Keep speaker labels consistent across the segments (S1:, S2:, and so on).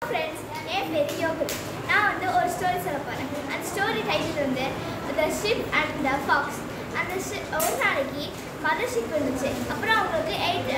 S1: friends என் பேர் யோகல் நான் வந்து ஒரு ஸ்டோரி சொல்ல போகிறேன் அந்த ஸ்டோரி டைட்டில் வந்து the ship and the fox அந்த ஷிப் ஒரு நாளைக்கு மதர் ஷிப் இருந்துச்சு அப்புறம் அவங்களுக்கு எயிட்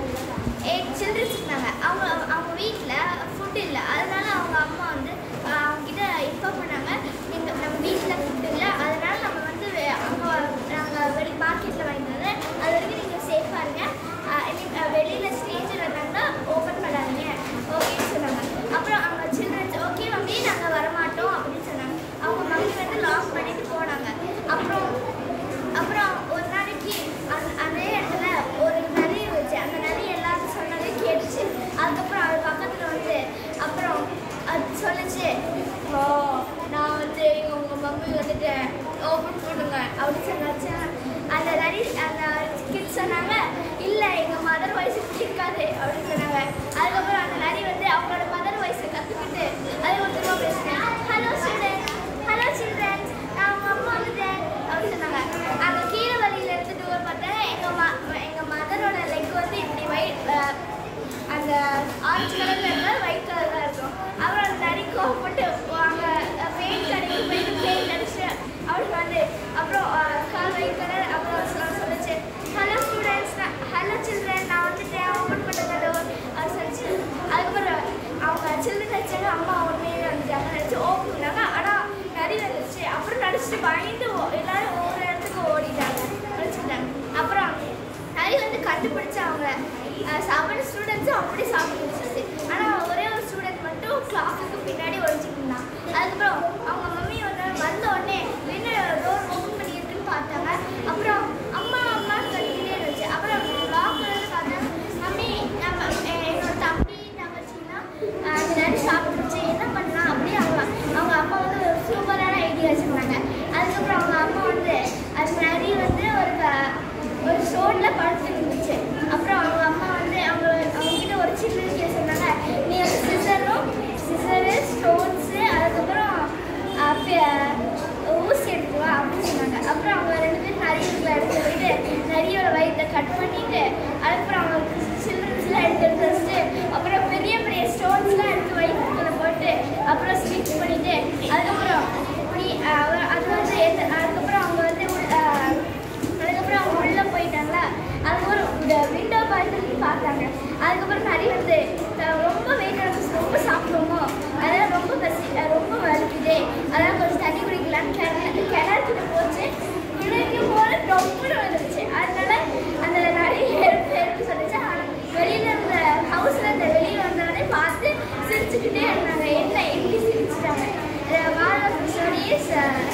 S1: எயிட் சில்ட்ரன்ஸ் இருந்தாங்க அவங்க அவங்க வீட்டில் ஃபுட் இல்லை அதனால அவங்க அம்மா வந்து அஹ், அவங்க கிட்ட இன்ஃபார்ம் பண்ணாங்க எங்கள் நம்ம வீட்டில் ஃபுட் இல்லை அதனால நம்ம வந்து அங்கே நாங்கள் வெளி மார்க்கெட்டில் வாங்கினது அது வரைக்கும் நீங்கள் சேஃபாக இருங்க அஹ், இனி, அஹ், வெளியில ஸ்டேஜில் வந்தாங்கன்னா ஓப்பன் பண்ணாதீங்க ஓகேன்னு சொன்னாங்க அப்புறம் அவங்க சில்ட்ரன்ஸ் ஓகே மம்மி நாங்கள் வரமாட்டோம் அப்படின்னு சொன்னாங்க அவங்க மம்மி வந்து லாக் பண்ணிட்டு போனாங்க அப்புறம் அப்புறம் ஒரு நாளைக்கு அந்த அதே இடத்துல ஒரு நரி இருந்துச்சு அந்த நரி எல்லாரும் சொன்னதே கேட்டுச்சு அதுக்கப்புறம் அது பக்கத்தில் வந்து அப்புறம் அது சொல்லுச்சு ஓ நான் வந்து இங்கே உங்கள் மம்மி வந்துட்டு ஓப்பன் பண்ணுங்க அப்படின்னு சொன்னாச்சு அந்த நரி அந்த கிட்ஸ் சொன்னாங்க இல்லை எங்கள் மதர் வாய்ஸ் பிடிக்காது அப்படின்னு சொன்னாங்க அதுக்கப்புறம் அந்த நரி வந்து அவங்களோட மதர் வாய்ஸை கற்றுக்கிட்டு அது ஒரு திரும்ப பேசினேன் ஹலோ ஸ்டூடெண்ட் ஹலோ சில்ட்ரன்ஸ் நான் உங்கள் அம்மா வந்துட்டேன் அப்படின்னு சொன்னாங்க அங்கே கீழே வழியில் எடுத்துட்டு போய் பார்த்தா எங்கள் மா எங்கள் மதரோட லெக் வந்து இப்படி ஒயிட் அந்த ஆரஞ்சு கலரில் இருந்தால் ஒயிட் கலரில் இருக்கும் அப்புறம் அந்த நரி கோவப்பட்டு அங்கே பெயிண்ட் கடைக்கு போயிட்டு பெயிண்ட் அடிச்சு அவளுக்கு வந்து அப்புறம் அஹ், கால் ஒயிட் கலர் அப்புறம் சொ- சொல்லுச்சு ஹலோ ஸ்டூடெண்ட்ஸ் ஹலோ சில்ட்ரன் நான் வந்துட்டேன் ஓப்பன் பண்ணுங்க டோர் அப்படின்னு சொல்லிச்சு அதுக்கப்புறம் அவங்க சில்ட்ரன் வச்சாங்க அம்மா உண்மையே வந்துட்டாங்க நினச்சி ஓப்பன் பண்ணாங்க ஆனால் நிறைய வந்துச்சு அப்புறம் நடிச்சுட்டு பயந்து ஓ- எல்லாரும் ஒவ்வொரு இடத்துக்கு ஓடிட்டாங்க நடிச்சுட்டாங்க அப்புறம் நிறைய வந்து கண்டுபிடிச்சு அவங்க செவன் ஸ்டூடெண்ட்ஸும் அப்படியே சாப்பிட்டு முடிச்சிருச்சு ஆனால் ஒரே ஒரு ஸ்டூடெண்ட் மட்டும் கிளாஸுக்கு பின்னாடி ஒழிச்சிட்டு இருந்தான் அதுக்கப்புறம் அவங்க மம்மி ஒரு நாள் வந்த உடனே என்ன டோர் ஓப்பன் பண்ணியிருக்குன்னு பார்த்தாங்க அப்புறம் அம்மா அம்மான்னு கட்டிக்கிட்டே இருந்துச்சு அப்புறம் லாக் வந்து பார்த்தேன் மம்மி நம்ம எ- என்னோட தம்பி தங்கச்சின்னா அந்த நேரம் சாப்பிட்டுருச்சு என்ன பண்ணலாம் அப்படியே அவங்க அவங்க அம்மா வந்து ஒரு சூப்பரான ஐடியா வச்சுருந்தாங்க அதுக்கப்புறம் அவங்க அம்மா வந்து அது நிறைய வந்து ஒரு க- ஒரு ஷோட்டில் படுத்துட்டு இருந்துச்சு அப்புறம் அவங்க அம்மா வந்து அவங்க அவங்க கிட்ட ஒரு சின்ன கேஸ் சொன்னாங்க நீ வந்து சிசரும் சிசரு ஸ்டோன்ஸு அதுக்கப்புறம் அஹ், பே- ஊசி எடுத்துவா அப்படின்னு சொன்னாங்க அப்புறம் அவங்க ரெண்டு பேரும் நிறைய எடுத்து போயிட்டு நரியோட வயிற்றை கட் பண்ணிட்டு அதுக்கப்புறம் அவங்க சில்ட்ரன்ஸ்லாம் எடுத்து எடுத்து வச்சுட்டு அப்புறம் பெரிய பெரிய ஸ்டோன்ஸ்லாம் எடுத்து வயிற்றுக்குள்ள போட்டு அப்புறம் ஸ்டிச் பண்ணிட்டு அதுக்கப்புறம் இப்படி அஹ், அது வந்து எந்த- அதுக்கப்புறம் அவங்க வந்து உள்ள- அஹ், அதுக்கப்புறம் அவங்க உள்ளே போயிட்டாங்களா அதுக்கப்புறம் இந்த விண்டோ பார்த்து பார்த்தாங்க அதுக்கப்புறம் நிறைய வந்து த- ரொம்ப வெயிட் இருந்துச்சு ரொம்ப சாப்பிடுவோமோ அதெல்லாம் ரொம்ப பசி அஹ் ரொம்ப வலிக்குது அதெல்லாம் கொஞ்சம் தண்ணி குடிக்கலான்னு கிணறு கிணறுக்கிட்ட போச்சு கிணறுக்கு போல டொப்புன்னு வந்துருச்சு அதனால அந்த நிறைய ஹெல்ப் ஹெல்ப் சொல்லிச்சு ஆனால் வெளியில இருந்த ஹவுஸ்ல இருந்த வெளியில வந்தவனே பார்த்து சிரிச்சுக்கிட்டே இருந்தாங்க என்ன எப்படி சிரிச்சிட்டாங்க மாடல் ஸ்டோரி இஸ்